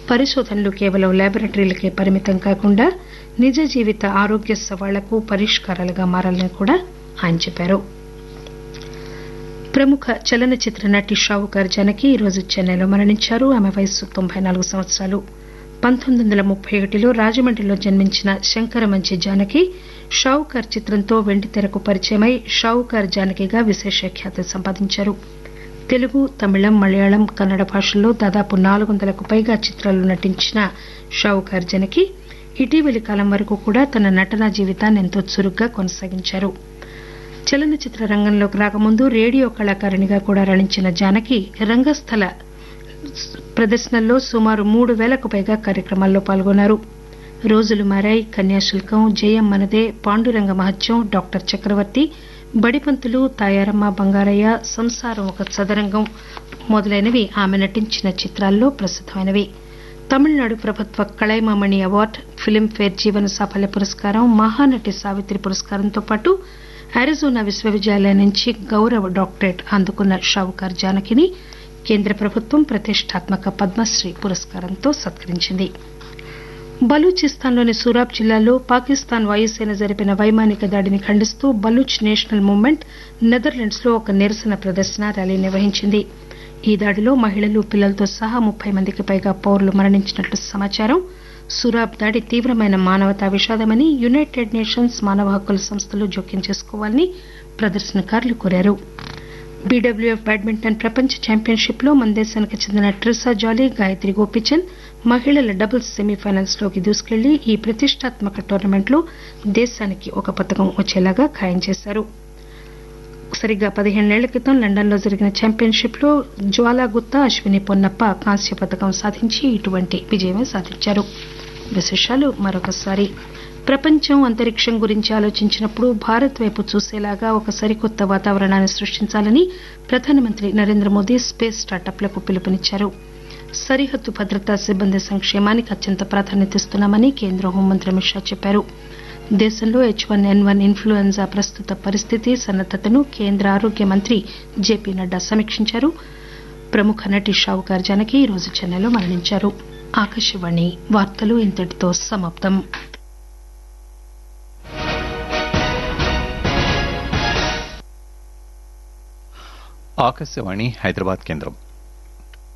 పరిశోధనలు కేవలం ల్యాబొరేటరీలకే పరిమితం కాకుండా నిజ జీవిత ఆరోగ్య సవాళ్లకు పరిష్కారాలుగా మారాలని కూడా ఆయన చెప్పారు ప్రముఖ చలనచిత్ర నటి షావుకార్ జానకి ఈరోజు చెన్నైలో మరణించారు ఆమె వయస్సు తొంభై నాలుగు సంవత్సరాలు పంతొమ్మిది వందల ముప్పై ఒకటిలో రాజమండ్రిలో జన్మించిన శంకరమంచి జానకి షావుకార్ చిత్రంతో వెండితెరకు పరిచయమై షావుకార్ జానకిగా విశేష ఖ్యాతి సంపాదించారు తెలుగు తమిళం మలయాళం కన్నడ భాషల్లో దాదాపు నాలుగు వందలకు పైగా చిత్రాల్లో నటించిన షావుకార్ జనకి ఇటీవలి కాలం వరకు కూడా తన నటనా జీవితాన్ని ఎంతో చురుగ్గా కొనసాగించారు చలనచిత్ర రంగంలోకి రాకముందు రేడియో కళాకారిణిగా కూడా రాణించిన జానకి రంగస్థల ప్రదర్శనల్లో సుమారు మూడు వేలకు పైగా కార్యక్రమాల్లో పాల్గొన్నారు రోజులు మారాయి కన్యాశుల్కం జయం మనదే పాండురంగ మహత్యం డాక్టర్ చక్రవర్తి బడిపంతులు తాయారమ్మ బంగారయ్య సంసారం ఒక చదరంగం మొదలైనవి ఆమె నటించిన చిత్రాల్లో ప్రసిద్దమైనవి తమిళనాడు ప్రభుత్వ కళైమామణి అవార్డు ఫిలింఫేర్ జీవన సాఫల్య పురస్కారం మహానటి సావిత్రి పురస్కారంతో పాటు అరిజోనా విశ్వవిద్యాలయం నుంచి గౌరవ డాక్టరేట్ అందుకున్న షావుకార్ జానకిని కేంద్ర ప్రభుత్వం ప్రతిష్టాత్మక పద్మశ్రీ పురస్కారంతో సత్కరించింది బలూచిస్తాన్లోని సూరాబ్ జిల్లాలో పాకిస్తాన్ వాయుసేన జరిపిన వైమానిక దాడిని ఖండిస్తూ బలూచ్ నేషనల్ మూవ్మెంట్ నెదర్లాండ్స్ లో ఒక నిరసన ప్రదర్శన ర్యాలీ నిర్వహించింది ఈ దాడిలో మహిళలు పిల్లలతో సహా ముప్పై మందికి పైగా పౌరులు మరణించినట్లు సమాచారం సురాబ్ దాడి తీవ్రమైన మానవతా విషాదమని యునైటెడ్ నేషన్స్ మానవ హక్కుల సంస్థలు జోక్యం చేసుకోవాలని ప్రదర్శనకారులు కోరారు బీడబ్ల్యూఎఫ్ బ్యాడ్మింటన్ ప్రపంచ ఛాంపియన్షిప్ లో మన దేశానికి చెందిన ట్రిసా జాలీ గాయత్రి గోపిచంద్ మహిళల డబుల్స్ సెమీఫైనల్స్ లోకి దూసుకెళ్లి ఈ ప్రతిష్టాత్మక టోర్నమెంట్ లో దేశానికి ఒక పథకం వచ్చేలాగా ఖాయం చేశారు సరిగ్గా పదిహేనేళ్ల క్రితం లండన్ లో జరిగిన ఛాంపియన్షిప్ లో జ్వాలా గుత్తా అశ్విని పొన్నప్ప కాంస్య పథకం సాధించి ఇటువంటి విజయమే సాధించారు విశేషాలు మరొకసారి ప్రపంచం అంతరిక్షం గురించి ఆలోచించినప్పుడు భారత్ వైపు చూసేలాగా ఒక సరికొత్త వాతావరణాన్ని సృష్టించాలని ప్రధానమంత్రి నరేంద్ర మోదీ స్పేస్ స్టార్టప్లకు పిలుపునిచ్చారు సరిహద్దు భద్రతా సిబ్బంది సంక్షేమానికి అత్యంత ప్రాధాన్యతనిస్తున్నామని కేంద్ర హోంమంత్రి అమిత్ షా చెప్పారు దేశంలో H one N one influenza ప్రస్తుత పరిస్థితి సన్నద్దతను కేంద్ర ఆరోగ్య మంత్రి జేపీ నడ్డా సమీక్షించారు ప్రముఖ నటి షావుకార్ జానకి ఈరోజు చెన్నైలో మరణించారు ఆకాశవాణి వార్తలు ఇంతటితో సమాప్తం ఆకాశవాణి హైదరాబాద్ కేంద్రం